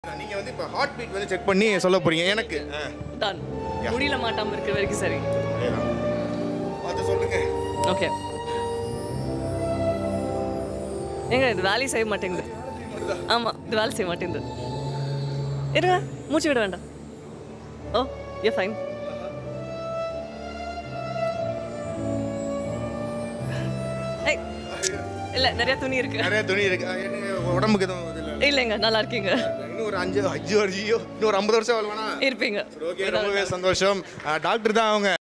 நீங்க வந்து இப்போ ஹார்ட் பீட் வந்து செக் பண்ணி சொல்ல போறீங்க எனக்கு ஆ, டன் முடியல மாட்டாம இருக்கிற வரைக்கும் சரி அதேதான். பார்த்து சொல்லுங்க ஓகே ஏங்க இது வேலையை செய்ய மாட்டேங்குது ஆமாம் இது வேலை செய்ய மாட்டேங்குது இருங்க மூச்சு விட வேண்டாம் ஓ ஏ ஃபைன் ஏய் இல்லை நிறைய துணி இருக்கு நிறைய துணி இருக்கு ஆ, என்ன உடம்புக்கு எதுவும் இது இல்ல. இல்லைங்க நல்லா இருக்கீங்க இன்னும் ஒரு அஞ்சு அஞ்சு வருஷம் இன்னும் ஒரு ஐம்பது வருஷம் வாழ்வானா இருப்பீங்க ஓகே ரொம்பவே சந்தோஷம் டாக்டர் தான் அவங்க